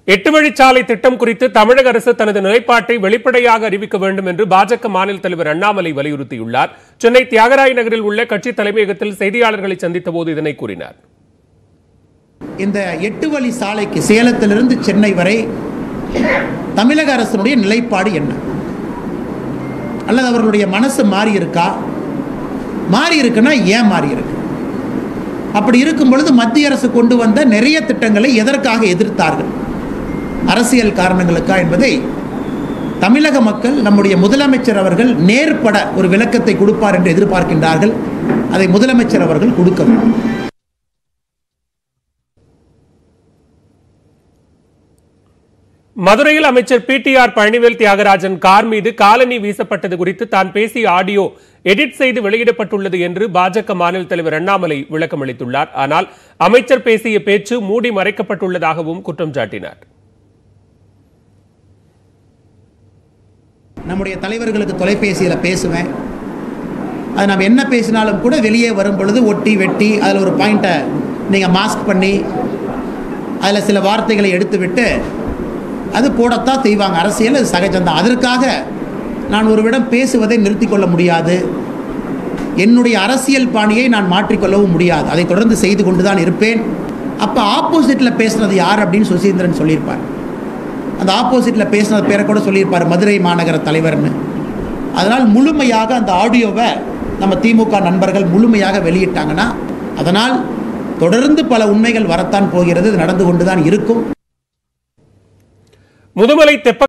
எட்டு வழிச்சாலை திட்டம் குறித்து தமிழக அரசு தனது நிலைப்பாட்டை வெளிப்படையாக அறிவிக்க வேண்டும் என்று பாஜக மாநில தலைவர் அண்ணாமலை வலியுறுத்தியுள்ளார் சென்னை தியாகராய நகரில் உள்ள கட்சி தலைமையகத்தில் செய்தியாளர்களை சந்தித்த போது இதனை கூறினார் இந்த எட்டு வழி சாலைக்கு சேலத்திலிருந்து சென்னை வரை தமிழக அரசினுடைய நிலைப்பாடு என்ன அல்லது அவர்களுடைய மனசு மாறி இருக்கா மாறி இருக்குன்னா ஏன் மாறி இருக்கு அப்படி இருக்கும் பொழுது மத்திய அரசு கொண்டு வந்த நிறைய திட்டங்களை எதற்காக எதிர்த்தார்கள் அரசியல் காரணங்களுக்கா என்பதை தமிழக மக்கள் நம்முடைய முதலமைச்சர் அவர்கள் நேர்பட ஒரு விளக்கத்தை கொடுப்பார் என்று எதிர்பார்க்கின்றார்கள் அதை முதலமைச்சர் அவர்கள் கொடுக்க வேண்டும் மதுரையில் அமைச்சர் பிடிஆர் பழனிவேல் தியாகராஜன் கார் மீது காலனி வீசப்பட்டது குறித்து தான் பேசிய ஆடியோ எடிட் செய்து வெளியிடப்பட்டுள்ளது என்று பாஜக மாநில தலைவர் அண்ணாமலை விளக்கம் அளித்துள்ளார் ஆனால் அமைச்சர் பேசிய பேச்சு மூடி மறைக்கப்பட்டுள்ளதாகவும் குற்றம் சாட்டினார் நம்முடைய தலைவர்களுக்கு தொலைபேசியில் பேசுவேன் அது நம்ம என்ன பேசினாலும் கூட வெளியே வரும் பொழுது ஒட்டி வெட்டி அதில் ஒரு பாயிண்ட்டை நீங்கள் மாஸ்க் பண்ணி அதில் சில வார்த்தைகளை எடுத்துவிட்டு அது போடத்தான் செய்வாங்க அரசியல் அது சகஜம்தான் அதற்காக நான் ஒருவிடம் பேசுவதை நிறுத்திக் கொள்ள முடியாது என்னுடைய அரசியல் பாணியை நான் மாற்றிக்கொள்ளவும் முடியாது அதை தொடர்ந்து செய்து கொண்டு தான் இருப்பேன் அப்போ ஆப்போசிட்டில் பேசுனது யார் அப்படின்னு சுசீந்திரன் சொல்லியிருப்பார் அந்த ஆப்போசிட்டில் பேசினது பேரை கூட சொல்லியிருப்பார் மதுரை மாநகர தலைவர்னு அதனால் முழுமையாக அந்த ஆடியோவை நம்ம திமுக நண்பர்கள் முழுமையாக வெளியிட்டாங்கன்னா அதனால் தொடர்ந்து பல உண்மைகள் வரத்தான் போகிறது இது நடந்து கொண்டு தான் இருக்கும் முதுமலை தெப்ப